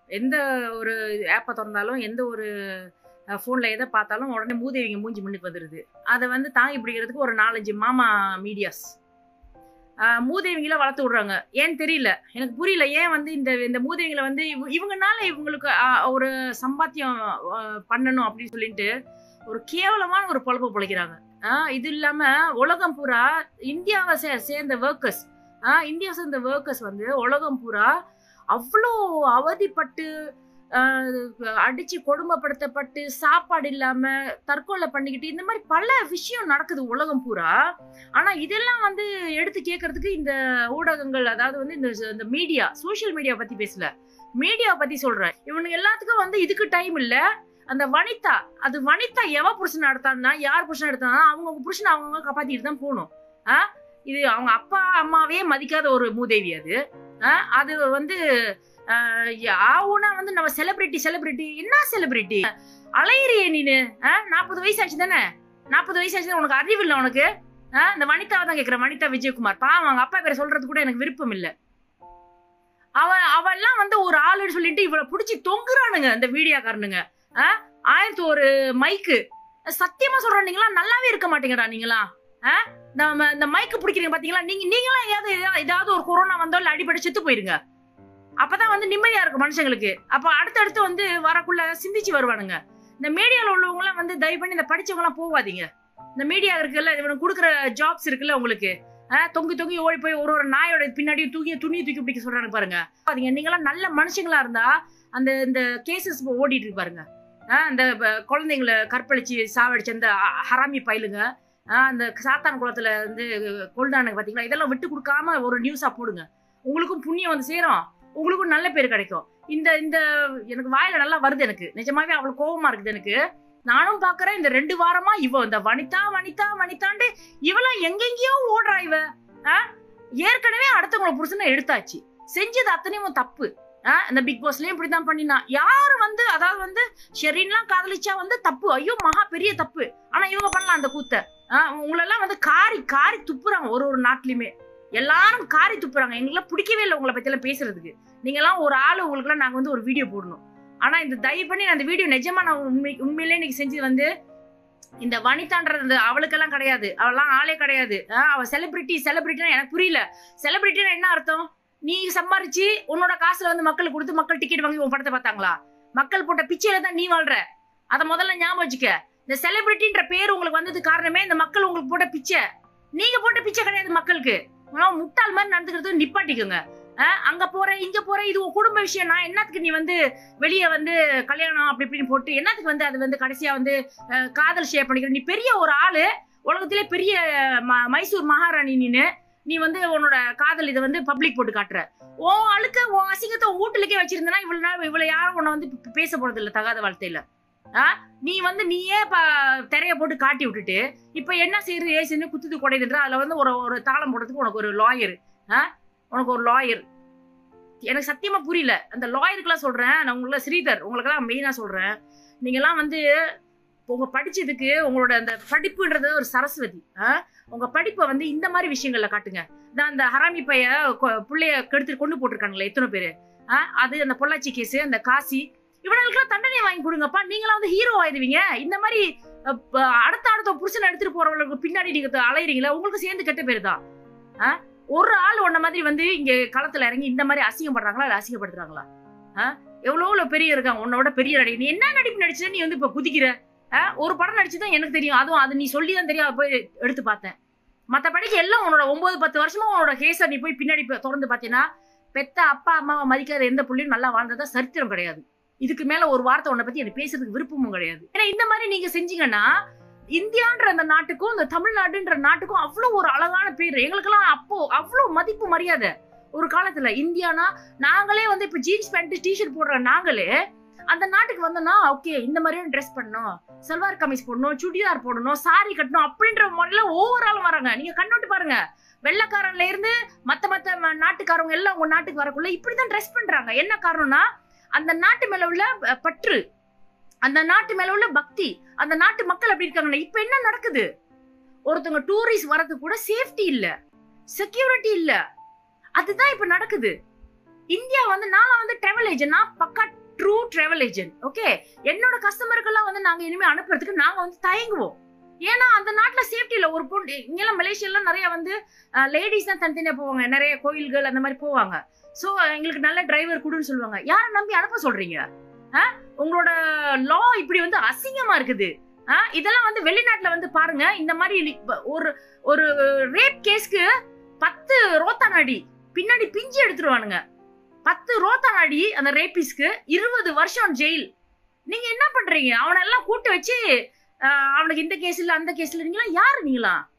எந்த ஒரு ஆப்பை திறந்தாலும் எந்த ஒரு ஃபோனில் எதை பார்த்தாலும் உடனே மூதேவிங்க மூஞ்சி முன்னுக்கு வந்துடுது அதை வந்து தாங்கி பிடிக்கிறதுக்கு ஒரு நாலஞ்சு மாமா மீடியாஸ் மூதேவிங்கள வளர்த்து விடுறாங்க ஏன்னு தெரியல எனக்கு புரியல ஏன் வந்து இந்த இந்த மூதேவிங்களை வந்து இவ- இவங்கனால இவங்களுக்கு ஆ, ஒரு சம்பாத்தியம் ஆ, பண்ணணும் அப்படின்னு சொல்லிட்டு ஒரு கேவலமான ஒரு பொழப்பு பிழைக்கிறாங்க ஆ, இது இல்லாம உலகம் பூரா இந்தியாவை சே சேர்ந்த ஒர்க்கர்ஸ் இந்தியாவை சேர்ந்த ஒர்க்கர்ஸ் வந்து உலகம் பூரா அவ்வளோ அவதிப்பட்டு ஆஹ், அடிச்சு கொடுமைப்படுத்தப்பட்டு சாப்பாடு இல்லாம தற்கொலை பண்ணிக்கிட்டு இந்த மாதிரி பல விஷயம் நடக்குது உலகம் பூரா ஆனா இதெல்லாம் வந்து எடுத்து கேட்கறதுக்கு இந்த ஊடகங்கள் அதாவது வந்து இந்த இந்த மீடியா சோஷியல் மீடியா பத்தி பேசல மீடியா பத்தி சொல்றேன் இவனுக்கு எல்லாத்துக்கும் வந்து இதுக்கு டைம் இல்ல அந்த வனிதா அது வனிதா எவ புருஷன் எடுத்தான்னா யார் புருஷன் எடுத்தானா அவங்க புருஷன் அவங்க காப்பாத்திட்டு தான் போகணும் ஆ இது அவங்க அப்பா அம்மாவே மதிக்காத ஒரு மூதேவி அது ஆ, அது வந்து ஆவுனா வந்து நம்ம செலிபிரிட்டி செலிபிரிட்டி என்ன செலிபிரிட்டி அலையிறியே நீனு நாற்பது வயசு ஆச்சு தானே நாற்பது வயசு ஆச்சு தானே? உனக்கு அறிவு இல்லை உனக்கு ஆ, இந்த வனிதாவை தான் கேட்குறேன் வனிதா விஜயகுமார் பாவம் அவங்க அப்பா பேரை சொல்றது கூட எனக்கு விருப்பம் இல்லை அவ அவெல்லாம் வந்து ஒரு ஆளுன்னு சொல்லிட்டு இவளை பிடிச்சி தொங்குறானுங்க இந்த மீடியாக்காரனுங்க ஆ? ஆயிரத்தி ஒரு மைக்கு சத்தியமா சொல்றேன் நீங்களாம் நல்லாவே இருக்க மாட்டீங்கடா நீங்களா நம்ம இந்த மைக்கு பிடிக்கிறீங்க பாத்தீங்களா நீங்க நீங்களாம் ஏதாவது ஏதாவது- ஏதாவது ஒரு கொரோனா வந்தோ இல்ல அடிபட்டு செத்து போயிருங்க அப்பதான் வந்து நிம்மதியா இருக்கும் மனுஷங்களுக்கு அப்ப அடுத்தடுத்து வந்து வரக்குள்ள சிந்திச்சு வருவானுங்க இந்த மீடியால உள்ளவங்க எல்லாம் வந்து தயவு பண்ணி இந்த படிச்சவங்க எல்லாம் போகாதீங்க இந்த மீடியா இருக்குல்ல இவனுக்கு கொடுக்குற ஜாப்ஸ் இருக்குல்ல உங்களுக்கு ஆஹ், தொங்கி தொங்கி ஓடி போய் ஒரு ஒரு நாயோட பின்னாடியும் தூக்கி துணியை தூக்கி பிடிக்க சொல்றாங்க பாருங்க பாத்தீங்க நீங்களாம் நல்ல மனுஷங்களா இருந்தா அந்த இந்த கேசஸ் ஓடிட்டு இருக்கு பாருங்க ஆஹ், அந்த ப- குழந்தைங்களை கற்பழிச்சு சாவடிச்ச அந்த அ- ஹராமி பயிலுங்க ஆஹ், அந்த சாத்தான் குளத்துல வந்து கொள்ளானுங்க பாத்தீங்களா இதெல்லாம் விட்டு கொடுக்காம ஒரு நியூஸா போடுங்க உங்களுக்கும் புண்ணியம் வந்து சேரும் உங்களுக்கும் நல்ல பேர் கிடைக்கும் இந்த இந்த எனக்கு வாயில நல்லா வருது எனக்கு நிஜமாவே அவ்வளவு கோவமா இருக்குது எனக்கு நானும் பாக்குறேன் இந்த ரெண்டு வாரமா இவ இந்த வனிதா வனிதா வனிதாண்டு இவெல்லாம் எங்கெங்கேயோ ஓடுறா இவ ஆ? ஏற்கனவே அடுத்தவங்கள புருஷனை எடுத்தாச்சு செஞ்சது அத்தனையும் தப்பு ஆ? இந்த பிக் பாஸ்லயும் இப்படிதான் பண்ணினா யாரு வந்து அதாவது வந்து ஷெரீன்லாம் காதலிச்சா வந்து தப்பு ஐயோ மகா பெரிய தப்பு ஆனா இவங்க பண்ணலாம் அந்த கூத்த ஆ, உங்களெல்லாம் வந்து காரி காரி துப்புறாங்க ஒரு ஒரு நாட்டிலுமே எல்லாரும் காரி துப்புறாங்க எங்களுக்குலாம் பிடிக்கவே இல்லை உங்களை பத்தி எல்லாம் பேசுறதுக்கு நீங்கெல்லாம் ஒரு ஆளு உங்களுக்குலாம் நாங்க வந்து ஒரு வீடியோ போடணும் ஆனா இந்த தயவு பண்ணி நான் அந்த வீடியோ நிஜமா நான் உண்மை உண்மையிலே இன்னைக்கு செஞ்சது வந்து இந்த வனிதான்றது இந்த அவளுக்கெல்லாம் கிடையாது அவெல்லாம் ஆளே கிடையாது ஆ, அவ செலிபிரிட்டி செலிபிரிட்டினா எனக்கு புரியல செலிபிரிட்டினா என்ன அர்த்தம் நீ சம்பாரிச்சு உன்னோட காசுல வந்து மக்களுக்கு கொடுத்து மக்கள் டிக்கெட் வாங்கி உன் படத்தை பார்த்தாங்களா மக்கள் போட்ட பிச்சையில தான் நீ வாழ்ற அத முதல்ல ஞாபகம் வச்சுக்க இந்த செலிபிரிட்டின்ற பேர் உங்களுக்கு வந்தது காரணமே இந்த மக்கள் உங்களுக்கு போட்ட பிச்சை நீங்க போட்ட பிச்சை கிடையாது மக்களுக்கு உங்களால முட்டாள் மாதிரி நடந்துக்கிறது நிப்பாட்டிக்கோங்க ஆஹ் அங்க போற இங்க போற இது உன் குடும்ப விஷயம் நான் என்னத்துக்கு நீ வந்து வெளியே வந்து கல்யாணம் அப்படி இப்படின்னு போட்டு என்னத்துக்கு வந்து அது வந்து கடைசியா வந்து அஹ், காதல் ஷேர் பண்ணிக்கிற நீ பெரிய ஒரு ஆளு உலகத்திலே பெரிய ம- மைசூர் மகாராணி நீனு நீ வந்து உன்னோட காதல் இதை வந்து பப்ளிக் போட்டு காட்டுற ஓ அழுக்க ஓ அசிங்கத்தை உன் வீட்டுலக்கே வச்சிருந்தனா இவ்வளவு நாள் இவ்வளவு யாரும் உன்னை வந்து பே- பேச போறது இல்ல தகாத வார்த்தையில ஆ நீ வந்து நீயே ப திரைய போட்டு காட்டி விட்டுட்டு இப்ப என்ன செய்யுது ஏசுன்னு குத்துது குடையுதுன்ற அதுல வந்து ஒரு ஒரு தாளம் போடுறதுக்கு உனக்கு ஒரு லாயர் ஆ உனக்கு ஒரு லாயர் எனக்கு சத்தியமா புரியல அந்த லாயருக்குலாம் சொல்றேன் நான் உங்களுக்கு ஸ்ரீதர் உங்களுக்கெல்லாம் மெயினா சொல்றேன் நீங்கெல்லாம் வந்து உங்க படிச்சதுக்கு உங்களோட அந்த படிப்புன்றது ஒரு சரஸ்வதி ஆ? உங்க படிப்பை வந்து இந்த மாதிரி விஷயங்கள்ல காட்டுங்க நான் அந்த ஹராமி பைய கொ- புள்ளைய கெடுத்து கொண்டு போட்டிருக்காங்களே எத்தனை பேரு ஆ? அது அந்த பொள்ளாச்சி கேஸ் அந்த காசி இவனுங்களுக்குலாம் தண்டனை வாங்கி கொடுங்கப்பா நீங்களாம் வந்து ஹீரோ ஆயிடுவீங்க இந்த மாதிரி அ, ப- அடுத்த அடுத்த புருஷனை எடுத்துட்டு போறவங்களுக்கு பின்னாடி நீங்க த- அலையறீங்களா உங்களுக்கு சேர்ந்து கெட்ட பேரு தான் ஆ? ஒரு ஆள் உன்ன மாதிரி வந்து இங்க களத்துல இறங்கி இந்த மாதிரி அசிங்கப்படுறாங்களா இல்ல அசிங்கப்படுத்துறாங்களா ஆ? எவ்வளவு எவ்வளவு பெரிய இருக்காங்க உன்னோட பெரிய நடிகை நீ என்ன நடிப்பு நடிச்சுதான் நீ வந்து இப்ப குதிக்கிற ஆ? ஒரு படம் நடிச்சுதான் எனக்கு தெரியும் அதுவும் அது நீ சொல்லி தான் தெரியும் அதை போய் எடுத்து பார்த்தேன் மத்தபடிக்கு எல்லாம் உன்னோட ஒன்பது பத்து வருஷமா உன்னோட கேஸை நீ போய் பின்னாடி போய் திறந்து பார்த்தீங்கன்னா பெத்த அப்பா அம்மாவை மதிக்காத எந்த புள்ளையும் நல்லா வாழ்ந்ததா சரித்திரம் கிடையாது இதுக்கு மேல ஒரு வார்த்தை உன்னை பத்தி எனக்கு பேசுறதுக்கு விருப்பமும் கிடையாது ஏன்னா இந்த மாதிரி நீங்க செஞ்சீங்கன்னா இந்தியான்ற அந்த நாட்டுக்கும் இந்த தமிழ்நாடுன்ற நாட்டுக்கும் அவ்வளவு ஒரு அழகான பேர் எங்களுக்கெல்லாம் அப்போ அவ்வளவு மதிப்பு மரியாதை ஒரு காலத்துல இந்தியானா நாங்களே வந்து இப்ப ஜீன்ஸ் பேண்ட் டிஷர்ட் போடுற நாங்களே அந்த நாட்டுக்கு வந்தோம்னா ஓகே இந்த மாதிரியும் ட்ரெஸ் பண்ணணும் சல்வார் கமிஸ் போடணும் சுடிதார் போடணும் சாரி கட்டணும் அப்படின்ற முறையில ஒவ்வொரு ஆளும் வராங்க நீங்க கண்ணோட்டு பாருங்க வெள்ளக்காரன்ல இருந்து மத்த மத்த ம- நாட்டுக்காரவங்க எல்லாம் உங்க நாட்டுக்கு வரக்குள்ள இப்படிதான் ட்ரெஸ் பண்றாங்க என்ன காரணம்னா அந்த நாட்டு மேல உள்ள அஹ், பற்று அந்த நாட்டு மேல உள்ள பக்தி அந்த நாட்டு மக்கள் அப்படி இருக்காங்கன்னா இப்ப என்ன நடக்குது ஒருத்தவங்க டூரிஸ்ட் வரது கூட சேஃப்டி இல்ல செக்யூரிட்டி இல்ல அதுதான் இப்ப நடக்குது இந்தியா வந்து நான் வந்து டிராவல் ஏஜென்ட் நான் பக்கா ட்ரூ டிராவல் ஏஜென்ட் ஓகே என்னோட கஸ்டமருக்கெல்லாம் வந்து நாங்க இனிமே அனுப்புறதுக்கு நாங்க வந்து தயங்குவோம் ஏன்னா அந்த நாட்டுல சேஃப்டி இல்ல ஒரு பொண்ணு இங்கெல்லாம் மலேசியாலாம் நிறைய வந்து லேடிஸ் தான் தனித்தனியா போவாங்க நிறைய கோயில்கள் அந்த மாதிரி போவாங்க சோ எங்களுக்கு நல்ல டிரைவர் கொடுன்னு சொல்லுவாங்க யாரை நம்பி அனுப்ப சொல்றீங்க ஆ? உங்களோட லா இப்படி வந்து அசிங்கமா இருக்குது ஆ? இதெல்லாம் வந்து வெளிநாட்டுல வந்து பாருங்க இந்த மாதிரி லி- ஒரு ஒரு ரேப் கேஸ்க்கு பத்து ரோத்தான் அடி பின்னாடி பிஞ்சு எடுத்துருவானுங்க பத்து ரோத்தான் அடி அந்த ரேபிஸ்க்கு இருபது வருஷம் ஜெயில் நீங்க என்ன பண்றீங்க அவனை எல்லாம் கூட்டு வச்சு ஆஹ், அவனுக்கு இந்த கேஸ் இல்ல அந்த கேஸ் இல்ல நீங்களா யாரு நீங்களா